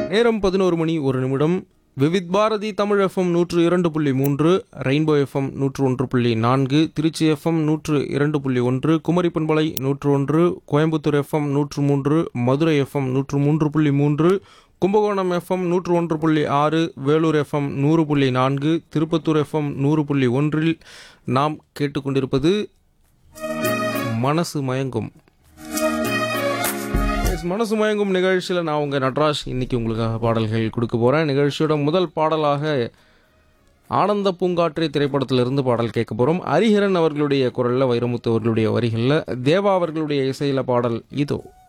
நேரம் பதினோரு மணி ஒரு நிமிடம் விவித் பாரதி தமிழ் எஃப்எம் நூற்று இரண்டு புள்ளி மூன்று ரெயின்போ எஃப்எம் நூற்று ஒன்று புள்ளி நான்கு திருச்சி எஃப்எம் நூற்று இரண்டு புள்ளி ஒன்று குமரி பண்பலை நூற்று ஒன்று கோயம்புத்தூர் எஃப்எம் நூற்று மூன்று மதுரை எஃப்எம் நூற்று மூன்று புள்ளி மூன்று கும்பகோணம் எஃப்எம் நூற்று ஒன்று புள்ளி ஆறு வேலூர் எஃப்எம் நூறு புள்ளி நான்கு திருப்பத்தூர் எஃப்எம் நூறு புள்ளி ஒன்றில் நாம் கேட்டுக்கொண்டிருப்பது மனசு மயங்கும் Yes, மனசு மயங்கும் நிகழ்ச்சியில் நான் உங்கள் நட்ராஜ் இன்னைக்கு உங்களுக்காக பாடல்கள் கொடுக்க போகிறேன் நிகழ்ச்சியோட முதல் பாடலாக ஆனந்த பூங்காற்றே திரைப்படத்திலிருந்து பாடல் கேட்க போகிறோம் ஹரிஹரன் அவர்களுடைய குரலில் வைரமுத்து அவர்களுடைய வரிகளில் தேவா அவர்களுடைய இசையில் பாடல் இதோ